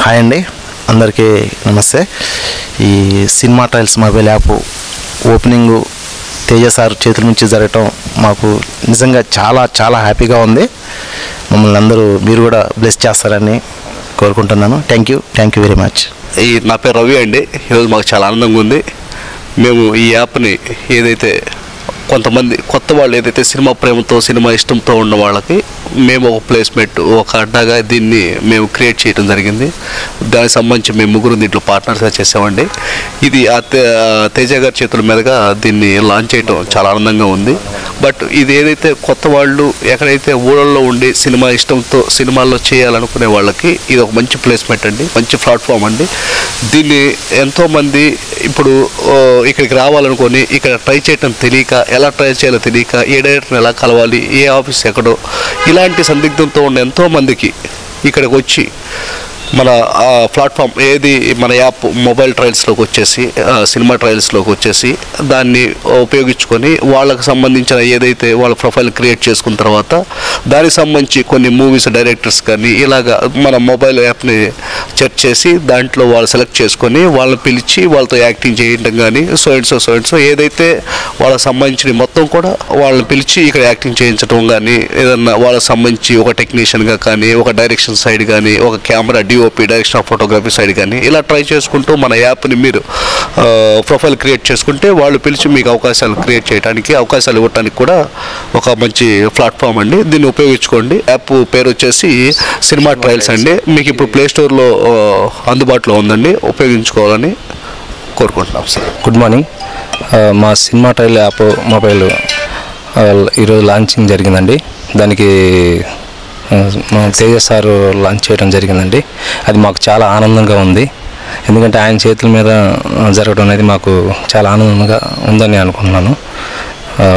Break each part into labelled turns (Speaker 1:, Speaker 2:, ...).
Speaker 1: hi అండి అందరికీ నమస్తే ఈ cinema trials mobile app opening Teja sir చేతుల నుంచి జరగటం మాకు నిజంగా చాలా చాలా హ్యాపీగా ఉంది మమ్మల్ని అందరూ మీరు కూడా బ్లెస్ చేస్తారని కోరుకుంటున్నాను thank you thank you very much
Speaker 2: ఈ నా పేరు రవి అండి ఈరోజు మాకు చాలా ఆనందంగా ఉంది మేము ఈ యాప్ని ఏదైతే కొంతమంది కొత్త వాళ్ళు ఏదైతే సినిమా ప్రేమతో సినిమా ఇష్టంతో ఉన్న వాళ్ళకి మేము ఒక ప్లేస్మెంట్ ఒక అడ్డాగా దీన్ని మేము క్రియేట్ చేయడం జరిగింది దానికి సంబంధించి మేము ముగ్గురు దీంట్లో పార్ట్నర్స్గా చేసామండి ఇది ఆ తే- ఆ తేజ గారి చేతుల మీదుగా దీన్ని లాంచ్ చేయడం చాలా ఆనందంగా ఉంది బట్ ఇది ఏదైతే కొత్త వాళ్ళు ఎక్కడైతే ఊళ్ళల్లో ఉండి సినిమా ఇష్టంతో సినిమాల్లో చేయాలనుకునే వాళ్ళకి ఇది ఒక మంచి ప్లేస్మెంట్ అండి మంచి ప్లాట్ఫామ్ అండి దీన్ని ఎంతోమంది ఇప్పుడు ఓ, ఇక్కడికి రావాలనుకొని ఇక్కడ ట్రై చేయటం తెలియక ఎలా ట్రై చేయాలో తెలియక ఏ డైరెక్టర్ని ఎలా కలవాలి ఏ ఆఫీస్ ఎక్కడో ఇలాంటి సందిగ్ధంతో ఉన్న ఎంతోమందికి ఇక్కడికి వచ్చి మన ఆ, ప్లాట్ఫామ్ ఏది మన యాప్ మొబైల్ ట్రయల్స్లోకి వచ్చేసి ఆ, సినిమా ట్రయల్స్లోకి వచ్చేసి దాన్ని ఉపయోగించుకొని వాళ్ళకి సంబంధించిన ఏదైతే వాళ్ళ ప్రొఫైల్ క్రియేట్ చేసుకున్న తర్వాత దానికి సంబంధించి కొన్ని మూవీస్ డైరెక్టర్స్ కానీ ఇలాగా మన మొబైల్ యాప్ని సెర్చ్ చేసి దాంట్లో వాళ్ళు సెలెక్ట్ చేసుకొని వాళ్ళని పిలిచి వాళ్ళతో యాక్టింగ్ చేయడం కానీ so and so so and so ఏదైతే వాళ్ళకి సంబంధించిన మొత్తం కూడా వాళ్ళని పిలిచి ఇక్కడ యాక్టింగ్ చేయించడం కానీ ఏదన్నా వాళ్ళకి సంబంధించి ఒక టెక్నీషియన్గా కానీ ఒక డైరెక్షన్ సైడ్ కానీ ఒక camera DOP direction of photography side కానీ ఇలా ట్రై చేసుకుంటూ మన యాప్ని మీరు ప్రొఫైల్ క్రియేట్ చేసుకుంటే వాళ్ళు పిలిచి మీకు అవకాశాలు క్రియేట్ చేయడానికి అవకాశాలు ఇవ్వడానికి కూడా ఒక మంచి ప్లాట్ఫామ్ అండి దీన్ని ఉపయోగించుకోండి యాప్ పేరు వచ్చేసి సినిమా ట్రయల్స్ అండి మీకు ఇప్పుడు ప్లే స్టోర్లో అందుబాటులో ఉందండి ఉపయోగించుకోవాలని కోరుకుంటున్నాం సార్
Speaker 3: గుడ్ మార్నింగ్ ఆ, మా సినిమా ట్రైల్ యాప్ మొబైల్ ఆ, ఈరోజు లాంచింగ్ జరిగిందండి దానికి ఆ, మా తేజ సార్ లాంచ్ చేయడం జరిగిందండి అది మాకు చాలా ఆనందంగా ఉంది ఎందుకంటే ఆయన చేతుల మీద ఆ, జరగడం అనేది మాకు చాలా ఆనందంగా ఉందని అనుకుంటున్నాను ఆ,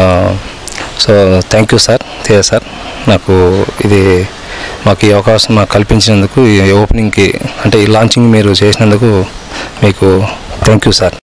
Speaker 3: so thank you sir Teja sir నాకు ఇది మాకు ఈ అవకాశం మాకు కల్పించినందుకు ఈ ఓపెనింగ్కి అంటే ఈ లాంచింగ్ మీరు చేసినందుకు మీకు థ్యాంక్ యూ సార్